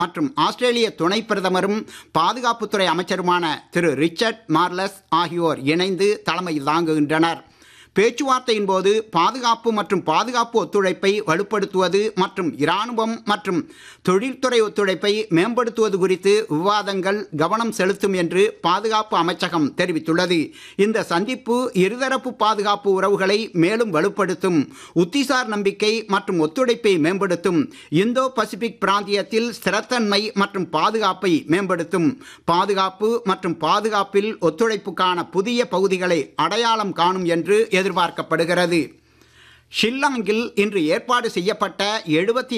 மற்றும் ஆஸ்திரேலிய துணை பிரதமரும் பாதுகாப்புத்துறை அமைச்சருமான திரு ரிச்சர்ட் மார்லஸ் ஆகியோர் இணைந்து தலைமை தாங்குகின்றனர் பேச்சுவார்த்தையின் போது பாதுகாப்பு மற்றும் பாதுகாப்பு ஒத்துழைப்பை வலுப்படுத்துவது மற்றும் இராணுவம் மற்றும் தொழில்துறை ஒத்துழைப்பை மேம்படுத்துவது குறித்து விவாதங்கள் கவனம் செலுத்தும் என்று பாதுகாப்பு அமைச்சகம் தெரிவித்துள்ளது இந்த சந்திப்பு இருதரப்பு பாதுகாப்பு உறவுகளை மேலும் வலுப்படுத்தும் உத்திசார் நம்பிக்கை மற்றும் ஒத்துழைப்பை மேம்படுத்தும் இந்தோ பசிபிக் பிராந்தியத்தில் ஸ்திரத்தன்மை மற்றும் பாதுகாப்பை மேம்படுத்தும் பாதுகாப்பு மற்றும் பாதுகாப்பில் ஒத்துழைப்புக்கான புதிய பகுதிகளை அடையாளம் காணும் என்று எதிர்பார்க்கப்படுகிறது ஷில்லாங்கில் இன்று ஏற்பாடு செய்யப்பட்ட எழுபத்தி